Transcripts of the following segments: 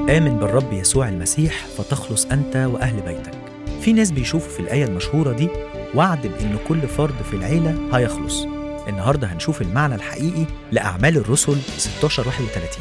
آمن بالرب يسوع المسيح فتخلص أنت وأهل بيتك في ناس بيشوفوا في الآية المشهورة دي وعد بإن كل فرد في العيلة هيخلص النهاردة هنشوف المعنى الحقيقي لأعمال الرسل 16 31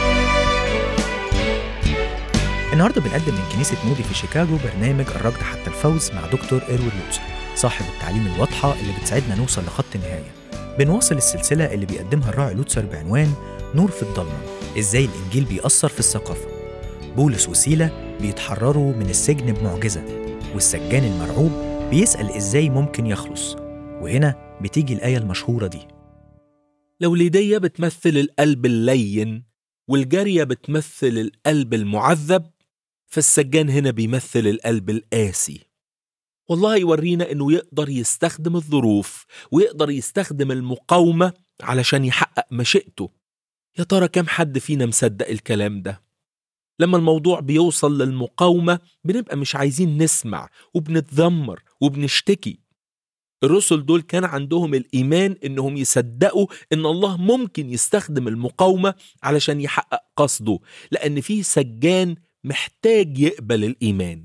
النهاردة بنقدم من كنيسة مودي في شيكاغو برنامج الركض حتى الفوز مع دكتور إيروين لوتسر صاحب التعليم الواضحة اللي بتساعدنا نوصل لخط النهاية بنواصل السلسلة اللي بيقدمها الراعي لوتسر بعنوان نور في الضلمة إزاي الإنجيل بيأثر في الثقافة بولس وسيلة بيتحرروا من السجن بمعجزة والسجان المرعوب بيسأل إزاي ممكن يخلص وهنا بتيجي الآية المشهورة دي لو ليدية بتمثل القلب اللين والجارية بتمثل القلب المعذب فالسجان هنا بيمثل القلب القاسي والله يورينا انه يقدر يستخدم الظروف ويقدر يستخدم المقاومة علشان يحقق مشيئته يا ترى كم حد فينا مصدق الكلام ده لما الموضوع بيوصل للمقاومة بنبقى مش عايزين نسمع وبنتذمر وبنشتكي الرسل دول كان عندهم الإيمان إنهم يصدقوا إن الله ممكن يستخدم المقاومة علشان يحقق قصده لأن فيه سجان محتاج يقبل الإيمان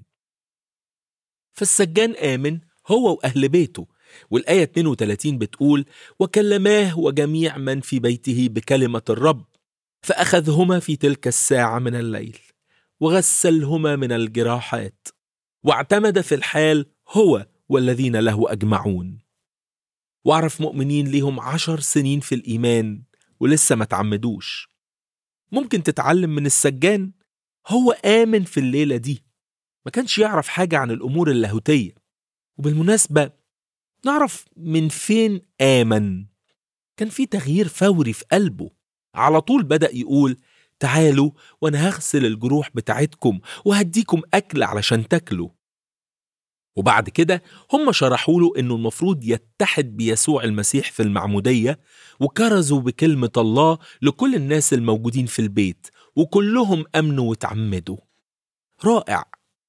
فالسجان آمن هو وأهل بيته والآية 32 بتقول وكلماه وجميع من في بيته بكلمة الرب فأخذهما في تلك الساعة من الليل وغسلهما من الجراحات واعتمد في الحال هو والذين له أجمعون واعرف مؤمنين ليهم عشر سنين في الإيمان ولسه ما تعمدوش ممكن تتعلم من السجان هو آمن في الليلة دي ما كانش يعرف حاجة عن الأمور اللاهوتية وبالمناسبة نعرف من فين آمن كان في تغيير فوري في قلبه على طول بدأ يقول تعالوا وأنا هغسل الجروح بتاعتكم وهديكم أكل علشان تاكلوا وبعد كده هم شرحوا له انه المفروض يتحد بيسوع المسيح في المعموديه وكرزوا بكلمه الله لكل الناس الموجودين في البيت وكلهم امنوا وتعمدوا رائع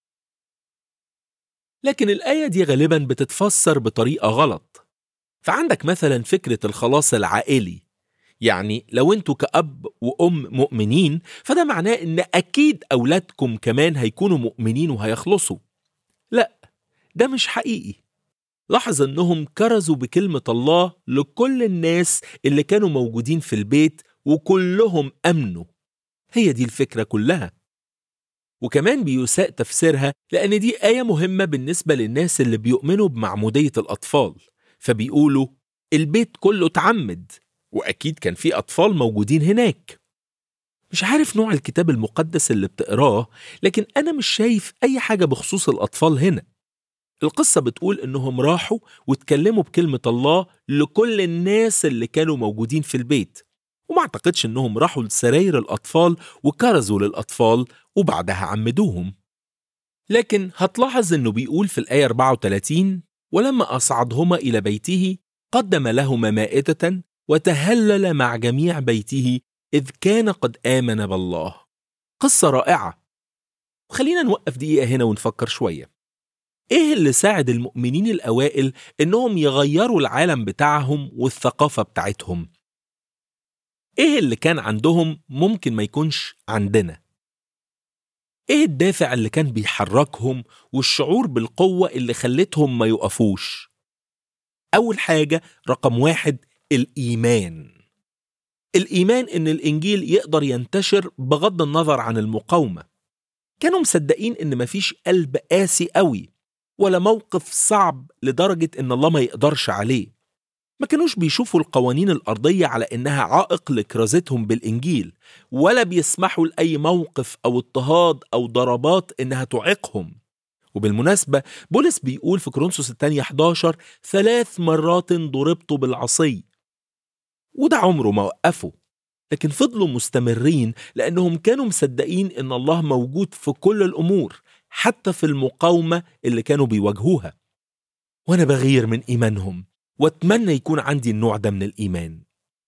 لكن الايه دي غالبا بتتفسر بطريقه غلط فعندك مثلا فكره الخلاص العائلي يعني لو انتوا كأب وأم مؤمنين فده معناه ان أكيد أولادكم كمان هيكونوا مؤمنين وهيخلصوا لا ده مش حقيقي لاحظ انهم كرزوا بكلمة الله لكل الناس اللي كانوا موجودين في البيت وكلهم امنوا هي دي الفكرة كلها وكمان بيساء تفسيرها لأن دي آية مهمة بالنسبة للناس اللي بيؤمنوا بمعمودية الأطفال فبيقولوا البيت كله اتعمد وأكيد كان في أطفال موجودين هناك مش عارف نوع الكتاب المقدس اللي بتقراه لكن أنا مش شايف أي حاجة بخصوص الأطفال هنا القصة بتقول إنهم راحوا واتكلموا بكلمة الله لكل الناس اللي كانوا موجودين في البيت وما اعتقدش إنهم راحوا لسراير الأطفال وكرزوا للأطفال وبعدها عمدوهم لكن هتلاحظ إنه بيقول في الآية 34 ولما أصعدهما إلى بيته قدم لهما مائدة وتهلل مع جميع بيته إذ كان قد آمن بالله قصة رائعة خلينا نوقف دقيقة هنا ونفكر شوية ايه اللي ساعد المؤمنين الاوائل انهم يغيروا العالم بتاعهم والثقافه بتاعتهم ايه اللي كان عندهم ممكن ما يكونش عندنا ايه الدافع اللي كان بيحركهم والشعور بالقوه اللي خلتهم ما يقفوش اول حاجه رقم واحد الايمان الايمان ان الانجيل يقدر ينتشر بغض النظر عن المقاومه كانوا مصدقين ان مفيش قلب قاسي قوي ولا موقف صعب لدرجة إن الله ما يقدرش عليه ما كانوش بيشوفوا القوانين الأرضية على إنها عائق لكرازتهم بالإنجيل ولا بيسمحوا لأي موقف أو اضطهاد أو ضربات إنها تعيقهم وبالمناسبة بولس بيقول في كورنثوس الثانية 11 ثلاث مرات ضربت بالعصي وده عمره ما وقفه لكن فضلوا مستمرين لأنهم كانوا مصدقين إن الله موجود في كل الأمور حتى في المقاومة اللي كانوا بيواجهوها وأنا بغير من إيمانهم وأتمنى يكون عندي النوع ده من الإيمان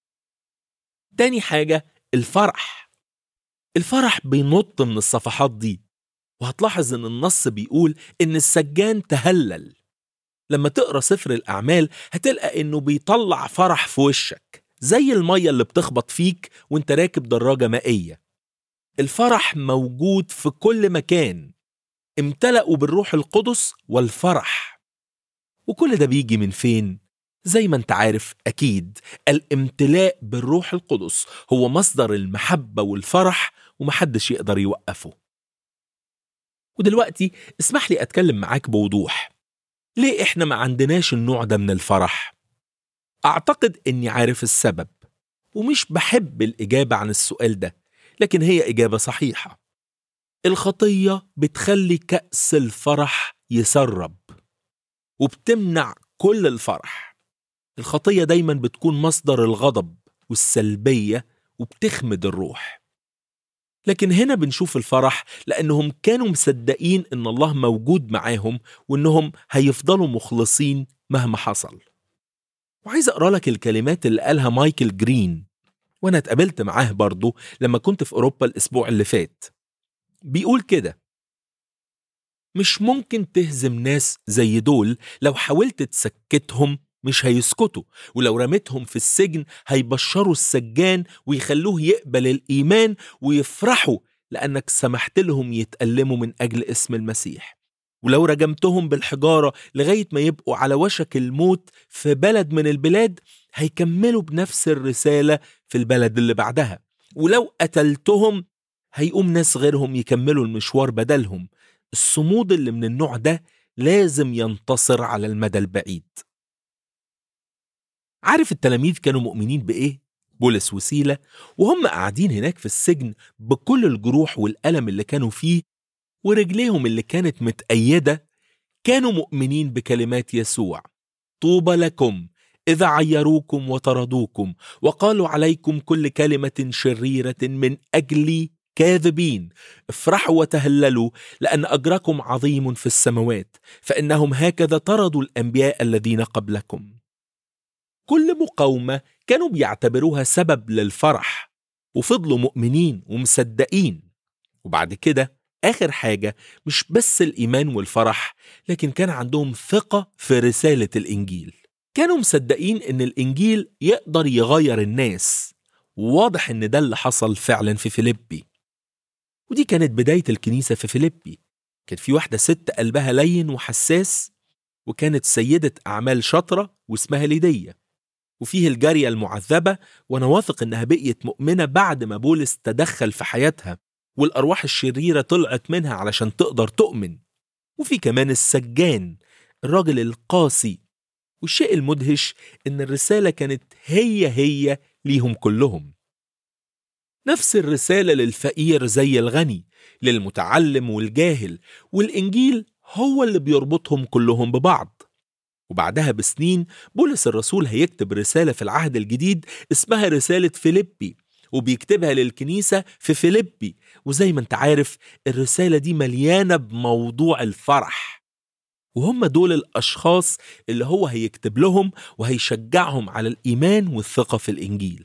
تاني حاجة الفرح الفرح بينط من الصفحات دي وهتلاحظ ان النص بيقول ان السجان تهلل لما تقرا سفر الاعمال هتلقى انه بيطلع فرح في وشك زي الميه اللي بتخبط فيك وانت راكب دراجه مائيه الفرح موجود في كل مكان امتلأوا بالروح القدس والفرح وكل ده بيجي من فين؟ زي ما انت عارف أكيد الامتلاء بالروح القدس هو مصدر المحبة والفرح ومحدش يقدر يوقفه ودلوقتي اسمح لي أتكلم معاك بوضوح ليه إحنا ما عندناش النوع ده من الفرح؟ أعتقد إني عارف السبب ومش بحب الإجابة عن السؤال ده لكن هي إجابة صحيحة الخطية بتخلي كأس الفرح يسرب وبتمنع كل الفرح الخطية دايما بتكون مصدر الغضب والسلبية وبتخمد الروح لكن هنا بنشوف الفرح لأنهم كانوا مصدقين إن الله موجود معاهم وإنهم هيفضلوا مخلصين مهما حصل وعايز أقرأ لك الكلمات اللي قالها مايكل جرين وأنا اتقابلت معاه برضه لما كنت في أوروبا الأسبوع اللي فات بيقول كده مش ممكن تهزم ناس زي دول لو حاولت تسكتهم مش هيسكتوا ولو رميتهم في السجن هيبشروا السجان ويخلوه يقبل الإيمان ويفرحوا لأنك سمحت لهم يتألموا من أجل اسم المسيح ولو رجمتهم بالحجارة لغاية ما يبقوا على وشك الموت في بلد من البلاد هيكملوا بنفس الرسالة في البلد اللي بعدها ولو قتلتهم هيقوم ناس غيرهم يكملوا المشوار بدلهم الصمود اللي من النوع ده لازم ينتصر على المدى البعيد عارف التلاميذ كانوا مؤمنين بإيه؟ بولس وسيلة وهم قاعدين هناك في السجن بكل الجروح والألم اللي كانوا فيه ورجليهم اللي كانت متأيدة كانوا مؤمنين بكلمات يسوع طوبى لكم إذا عيروكم وطردوكم وقالوا عليكم كل كلمة شريرة من أجلي كاذبين افرحوا وتهللوا لأن أجركم عظيم في السماوات فإنهم هكذا طردوا الأنبياء الذين قبلكم كل مقاومة كانوا بيعتبروها سبب للفرح وفضلوا مؤمنين ومصدقين وبعد كده آخر حاجة مش بس الإيمان والفرح لكن كان عندهم ثقة في رسالة الإنجيل كانوا مصدقين إن الإنجيل يقدر يغير الناس واضح إن ده اللي حصل فعلا في فيليبي ودي كانت بداية الكنيسة في فيليبي كان في واحدة ست قلبها لين وحساس وكانت سيدة أعمال شاطرة واسمها ليدية وفيه الجارية المعذبة وأنا واثق إنها بقيت مؤمنة بعد ما بولس تدخل في حياتها والأرواح الشريرة طلعت منها علشان تقدر تؤمن وفي كمان السجان الراجل القاسي والشيء المدهش إن الرسالة كانت هي هي ليهم كلهم نفس الرسالة للفقير زي الغني للمتعلم والجاهل والإنجيل هو اللي بيربطهم كلهم ببعض وبعدها بسنين بولس الرسول هيكتب رسالة في العهد الجديد اسمها رسالة فيليبي وبيكتبها للكنيسة في فيليبي وزي ما انت عارف الرسالة دي مليانة بموضوع الفرح وهم دول الأشخاص اللي هو هيكتب لهم وهيشجعهم على الإيمان والثقة في الإنجيل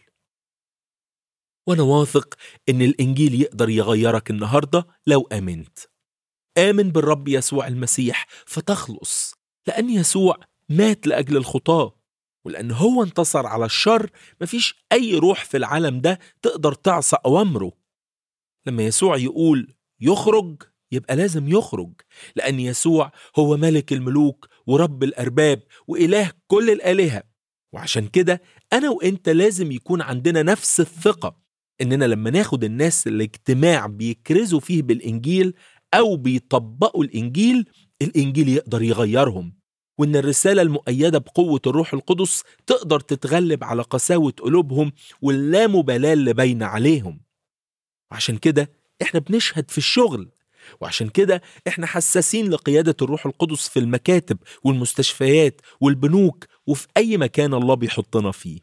وأنا واثق إن الإنجيل يقدر يغيرك النهاردة لو آمنت آمن بالرب يسوع المسيح فتخلص لأن يسوع مات لأجل الخطاة ولأن هو انتصر على الشر مفيش أي روح في العالم ده تقدر تعصى أوامره لما يسوع يقول يخرج يبقى لازم يخرج لأن يسوع هو ملك الملوك ورب الأرباب وإله كل الآلهة وعشان كده أنا وإنت لازم يكون عندنا نفس الثقة إننا لما ناخد الناس الاجتماع بيكرزوا فيه بالإنجيل أو بيطبقوا الإنجيل الإنجيل يقدر يغيرهم وإن الرسالة المؤيدة بقوة الروح القدس تقدر تتغلب على قساوة قلوبهم واللامبالاة اللي باينة عليهم وعشان كده إحنا بنشهد في الشغل وعشان كده إحنا حساسين لقيادة الروح القدس في المكاتب والمستشفيات والبنوك وفي أي مكان الله بيحطنا فيه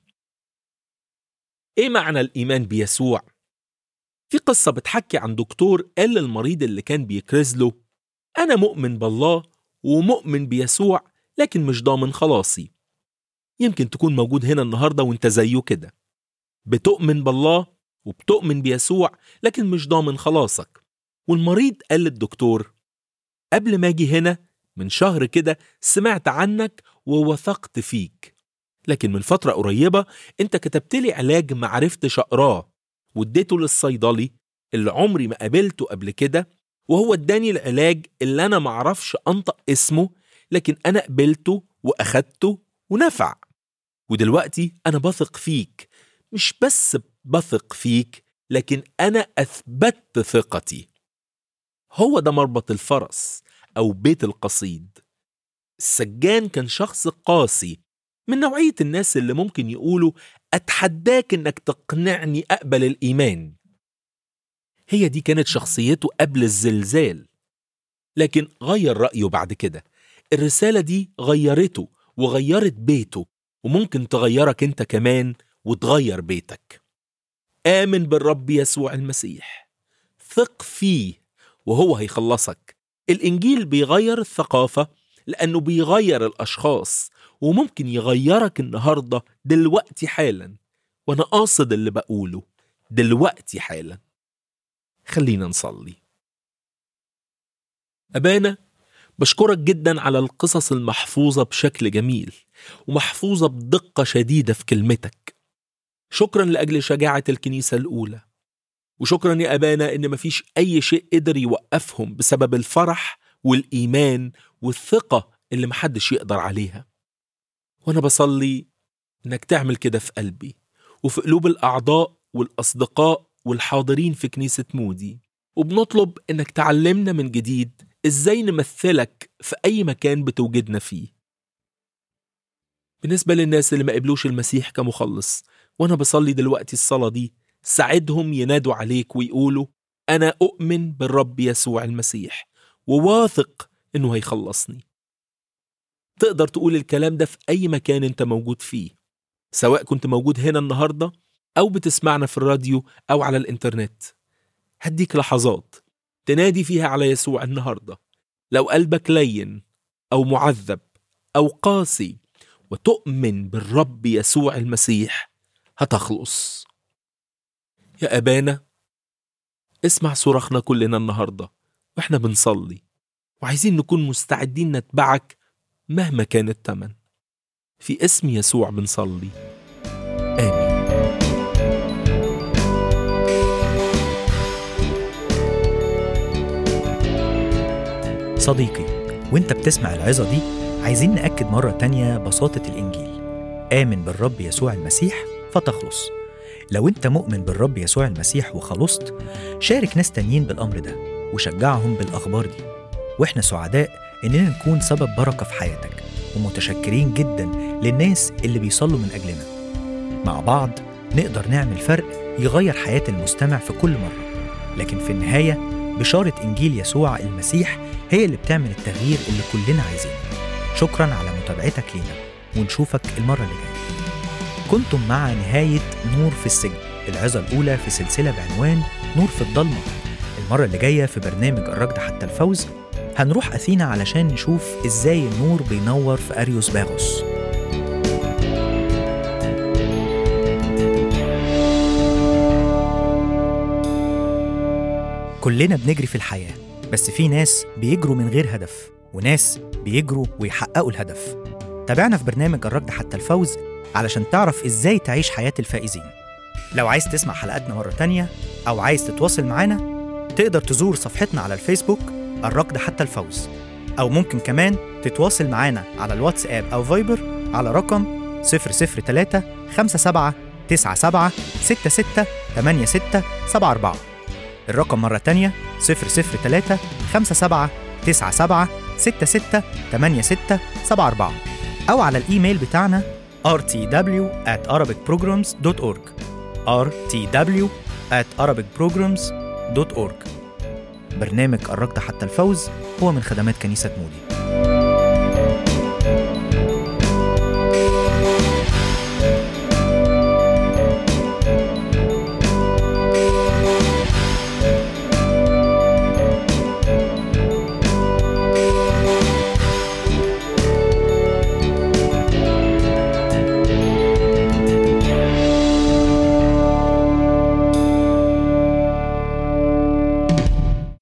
إيه معنى الإيمان بيسوع؟ في قصة بتحكي عن دكتور قال للمريض اللي كان بيكرز له أنا مؤمن بالله ومؤمن بيسوع لكن مش ضامن خلاصي يمكن تكون موجود هنا النهاردة وانت زيه كده بتؤمن بالله وبتؤمن بيسوع لكن مش ضامن خلاصك والمريض قال للدكتور قبل ما اجي هنا من شهر كده سمعت عنك ووثقت فيك لكن من فترة قريبة انت كتبت لي علاج معرفتش اقراه واديته للصيدلي اللي عمري ما قابلته قبل كده وهو اداني العلاج اللي انا معرفش انطق اسمه لكن انا قبلته واخدته ونفع ودلوقتي انا بثق فيك مش بس بثق فيك لكن انا اثبتت ثقتي هو ده مربط الفرس او بيت القصيد السجان كان شخص قاسي من نوعيه الناس اللي ممكن يقولوا اتحداك انك تقنعني اقبل الايمان هي دي كانت شخصيته قبل الزلزال لكن غير رايه بعد كده الرساله دي غيرته وغيرت بيته وممكن تغيرك انت كمان وتغير بيتك آمن بالرب يسوع المسيح ثق فيه وهو هيخلصك الإنجيل بيغير الثقافة لأنه بيغير الأشخاص وممكن يغيرك النهاردة دلوقتي حالا وأنا قاصد اللي بقوله دلوقتي حالا خلينا نصلي أبانا بشكرك جدا على القصص المحفوظة بشكل جميل ومحفوظة بدقة شديدة في كلمتك شكرا لأجل شجاعة الكنيسة الأولى وشكرا يا أبانا إن مفيش أي شيء قدر يوقفهم بسبب الفرح والإيمان والثقة اللي محدش يقدر عليها وأنا بصلي إنك تعمل كده في قلبي وفي قلوب الأعضاء والأصدقاء والحاضرين في كنيسة مودي وبنطلب إنك تعلمنا من جديد إزاي نمثلك في أي مكان بتوجدنا فيه بالنسبة للناس اللي ما قبلوش المسيح كمخلص وأنا بصلي دلوقتي الصلاة دي ساعدهم ينادوا عليك ويقولوا أنا أؤمن بالرب يسوع المسيح وواثق إنه هيخلصني تقدر تقول الكلام ده في أي مكان أنت موجود فيه سواء كنت موجود هنا النهاردة أو بتسمعنا في الراديو أو على الإنترنت هديك لحظات تنادي فيها على يسوع النهاردة لو قلبك لين أو معذب أو قاسي وتؤمن بالرب يسوع المسيح هتخلص يا أبانا اسمع صراخنا كلنا النهاردة وإحنا بنصلي وعايزين نكون مستعدين نتبعك مهما كان التمن في اسم يسوع بنصلي آمين صديقي وانت بتسمع العظة دي عايزين نأكد مرة تانية بساطة الإنجيل آمن بالرب يسوع المسيح فتخلص لو انت مؤمن بالرب يسوع المسيح وخلصت شارك ناس تانيين بالأمر ده وشجعهم بالأخبار دي واحنا سعداء إننا نكون سبب بركة في حياتك ومتشكرين جدا للناس اللي بيصلوا من أجلنا مع بعض نقدر نعمل فرق يغير حياة المستمع في كل مرة لكن في النهاية بشارة إنجيل يسوع المسيح هي اللي بتعمل التغيير اللي كلنا عايزينه شكرا على متابعتك لينا ونشوفك المرة اللي جاية كنتم مع نهاية نور في السجن العظة الأولى في سلسلة بعنوان نور في الضلمة المرة اللي جاية في برنامج الركض حتى الفوز هنروح أثينا علشان نشوف إزاي النور بينور في أريوس باغوس كلنا بنجري في الحياة بس في ناس بيجروا من غير هدف وناس بيجروا ويحققوا الهدف تابعنا في برنامج الركض حتى الفوز علشان تعرف ازاي تعيش حياة الفائزين لو عايز تسمع حلقاتنا مرة تانية أو عايز تتواصل معانا تقدر تزور صفحتنا على الفيسبوك الركض حتى الفوز أو ممكن كمان تتواصل معانا على الواتساب أو فايبر على رقم 003 57 97 66 86 74 الرقم مرة تانية 003 57 97 66 86 74 أو على الإيميل بتاعنا rtw at arabicprograms.org rtw at arabicprograms.org برنامج الركض حتى الفوز هو من خدمات كنيسة مودي